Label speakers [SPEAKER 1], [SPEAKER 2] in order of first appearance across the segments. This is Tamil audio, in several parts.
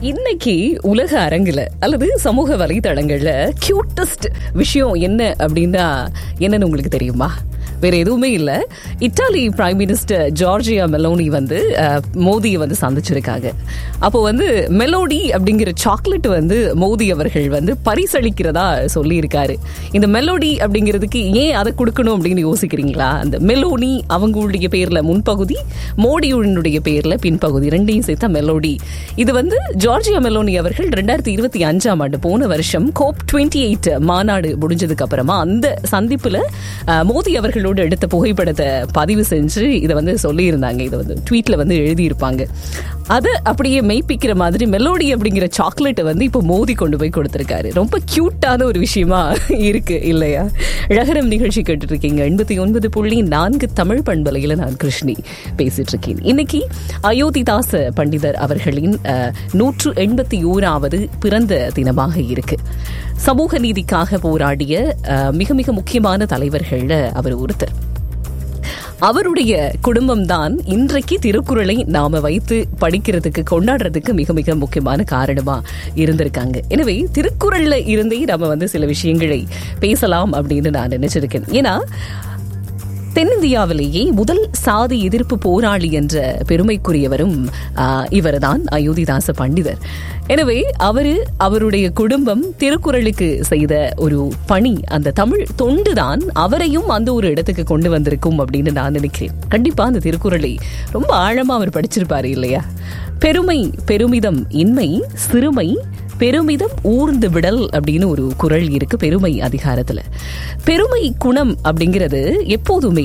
[SPEAKER 1] இன்னைக்கு உலக அரங்குல அல்லது சமூக வலைதளங்கள்ல கியூட்டஸ்ட் விஷயம் என்ன அப்படின்னா என்னன்னு உங்களுக்கு தெரியுமா வேற எதுவுமே இல்ல Italy prime minister Giorgia Meloni வந்து அஹ், மோடியை வந்து சந்திச்சிருக்காங்க அப்போ வந்து மெலோடி அப்படிங்கிற சாக்லேட் வந்து மோடி அவர்கள் வந்து பரிசளிக்கிறதா சொல்லியிருக்காரு இந்த மெலோடி அப்படிங்கிறதுக்கு ஏன் அதை கொடுக்கணும் அப்படின்னு யோசிக்கிறீங்களா அந்த மெலோனி அவங்களுடைய பேர்ல முன்பகுதி மோடியுடைய பேர்ல பின்பகுதி ரெண்டையும் சேர்த்தா மெலோடி இது வந்து ஜார்ஜியா மெலோனி அவர்கள் ரெண்டாயிரத்தி இருபத்தி அஞ்சாம் ஆண்டு போன வருஷம் கோப் டுவெண்ட்டி எயிட் மாநாடு முடிஞ்சதுக்கு அப்புறமா அந்த சந்திப்புல அஹ், மோடி அவர்களோடு எடுத்த புகைப்படத்தை பதிவு செஞ்சு இதை வந்து சொல்லியிருந்தாங்க இதை வந்து ட்வீட்ல வந்து எழுதியிருப்பாங்க அதை அப்படியே மெய்ப்பிக்கிற மாதிரி மெலோடி அப்படிங்கிற சாக்லேட்டை வந்து இப்போ மோதி கொண்டு போய் கொடுத்திருக்காரு ரொம்ப கியூட்டான ஒரு விஷயமா இருக்கு இல்லையா ழகரம் நிகழ்ச்சி கேட்டுட்டு இருக்கீங்க எண்பத்தி ஒன்பது புள்ளி நான்கு தமிழ் பண்பலையில நான் கிருஷ்ணி பேசிட்டு இருக்கேன் இன்னைக்கு அயோத்திதாச பண்டிதர் அவர்களின் அஹ், நூற்று எண்பத்தி ஓராவது பிறந்த தினமாக இருக்கு சமூக நீதிக்காக போராடிய அஹ், மிக மிக முக்கியமான தலைவர்கள்ல அவர் ஒருத்தர் அவருடைய குடும்பம் தான் இன்றைக்கு திருக்குறளை நாம வைத்து படிக்கிறதுக்கு கொண்டாடுறதுக்கு மிக மிக முக்கியமான காரணமா இருந்திருக்காங்க எனவே திருக்குறள்ல இருந்தே நாம வந்து சில விஷயங்களை பேசலாம் அப்படின்னு நான் நினைச்சிருக்கேன் ஏன்னா தென்னிந்தியாவிலேயே முதல் சாதி எதிர்ப்பு போராளி என்ற பெருமைக்குரியவரும் இவர்தான் அயோத்திதாச பண்டிதர் எனவே அவரு அவருடைய குடும்பம் திருக்குறளுக்கு செய்த ஒரு பணி அந்த தமிழ் தொண்டுதான் அவரையும் அந்த ஒரு இடத்துக்கு கொண்டு வந்திருக்கும் அப்படின்னு நான் நினைக்கிறேன் கண்டிப்பா அந்த திருக்குறளை ரொம்ப ஆழமா அவர் படிச்சிருப்பாரு இல்லையா பெருமை பெருமிதம் இன்மை சிறுமை பெருமிதம் ஊர்ந்து விடல் அப்படின்னு ஒரு குறள் இருக்கு பெருமை அதிகாரத்துல பெருமை குணம் அப்படிங்கிறது எப்போதுமே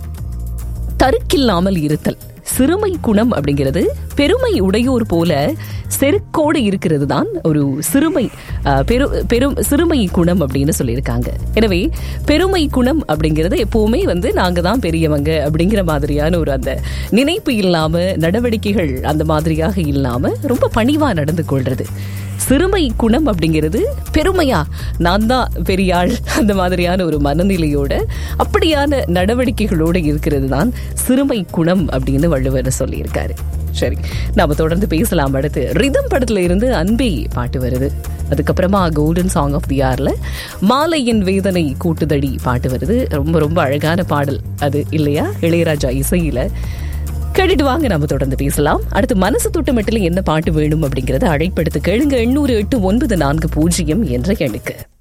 [SPEAKER 1] தருக்கில்லாமல் இருத்தல் சிறுமை குணம் அப்படிங்கிறது பெருமை உடையோர் போல செருக்கோடு இருக்கிறது தான் ஒரு சிறுமை அஹ், பெரு பெரும் சிறுமை குணம் அப்படின்னு சொல்லியிருக்காங்க எனவே பெருமை குணம் அப்படிங்கிறது எப்பவுமே வந்து நாங்க தான் பெரியவங்க அப்படிங்கிற மாதிரியான ஒரு அந்த நினைப்பு இல்லாம நடவடிக்கைகள் அந்த மாதிரியாக இல்லாம ரொம்ப பணிவா நடந்து கொள்றது சிறுமை குணம் அப்படிங்கிறது பெருமையா நான் தான் பெரிய ஆள் அந்த மாதிரியான ஒரு மனநிலையோட அப்படியான நடவடிக்கைகளோட இருக்கிறது தான் சிறுமை குணம் அப்படின்னு வள்ளுவர் சொல்லியிருக்காரு சரி நாம தொடர்ந்து பேசலாம் அடுத்து ரிதம் படத்துல இருந்து அன்பே பாட்டு வருது அதுக்கப்புறமா கோல்டன் சாங் ஆஃப் தி ஆர்ல மாலையின் வேதனை கூட்டுதடி பாட்டு வருது ரொம்ப ரொம்ப அழகான பாடல் அது இல்லையா இளையராஜா இசையில கேட்டுட்டு வாங்க நம்ம தொடர்ந்து பேசலாம் அடுத்து மனசு தொட்டமட்டில் என்ன பாட்டு வேணும் அப்படிங்கறத அழைப்படுத்து கேளுங்க எண்ணூறு எட்டு ஒன்பது நான்கு பூஜ்ஜியம் என்ற எண்ணுக்கு